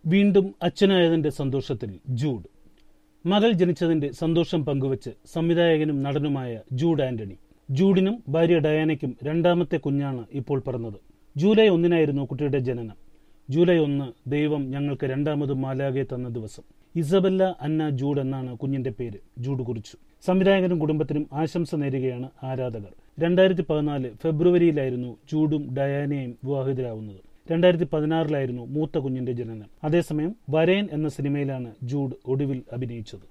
വീണ്ടും അച്ഛനായതിന്റെ സന്തോഷത്തിൽ ജൂഡ് മകൾ ജനിച്ചതിന്റെ സന്തോഷം പങ്കുവച്ച് സംവിധായകനും നടനുമായ ജൂഡ് ആന്റണി ജൂഡിനും ഭാര്യ ഡയാനയ്ക്കും രണ്ടാമത്തെ കുഞ്ഞാണ് ഇപ്പോൾ പിറന്നത് ജൂലൈ ഒന്നിനായിരുന്നു കുട്ടിയുടെ ജനനം ജൂലൈ ഒന്ന് ദൈവം ഞങ്ങൾക്ക് രണ്ടാമത് മാലാകെ തന്ന ദിവസം ഇസബല്ല അന്ന ജൂഡ് എന്നാണ് കുഞ്ഞിന്റെ പേര് ജൂഡ് കുറിച്ചു സംവിധായകനും കുടുംബത്തിനും ആശംസ നേരുകയാണ് ആരാധകർ രണ്ടായിരത്തി പതിനാല് ഫെബ്രുവരിയിലായിരുന്നു ജൂഡും ഡയാനയും വിവാഹിതരാവുന്നത് രണ്ടായിരത്തി പതിനാറിലായിരുന്നു മൂത്ത കുഞ്ഞിന്റെ ജനനം അതേസമയം വരയൻ എന്ന സിനിമയിലാണ് ജൂഡ് ഒടുവിൽ അഭിനയിച്ചത്